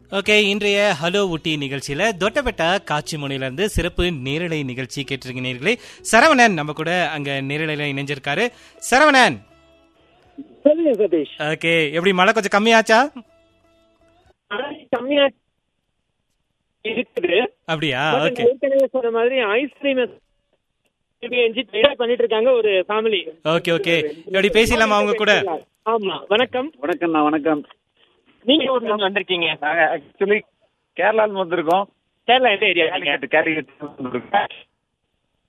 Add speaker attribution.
Speaker 1: okay இன்றைய hello ஊட்டி நிகழ்ச்சியில தொட்டபெட்டா காட்சி முனையில இருந்து சிறப்பு நேரலை நிகழ்ச்சி கேட்டிருக்க நேர்களே சரவணன் நம்ம கூட அங்க நேரலையில இணைஞ்சிருக்காரு சரவணன்
Speaker 2: சொல்லுங்க சதீஷ்
Speaker 1: ஓகே எப்படி மழை கொஞ்சம் கம்மியாச்சா
Speaker 2: ஆனா கம்மியா இருக்குது
Speaker 1: அப்படியா
Speaker 2: But
Speaker 1: ஓகே
Speaker 2: நான் ஏற்கனவே சொன்ன மாதிரி ஐஸ்கிரீம் என்ஜாய் பண்ணிட்டு இருக்காங்க ஒரு ஃபேமிலி
Speaker 1: ஓகே ஓகே எப்படி பேசலாமா அவங்க கூட
Speaker 2: ஆமா வணக்கம்
Speaker 3: வணக்கம்ண்ணா வணக்கம்
Speaker 2: நீங்க ஊர்ல இருந்து வந்திருக்கீங்க
Speaker 3: நாங்க ஆக்சுவலி கேரளால வந்திருக்கோம்
Speaker 2: கேரளா எந்த ஏரியா
Speaker 3: கேலிக்கட்டு கேலிக்கட்டு வந்திருக்கோம்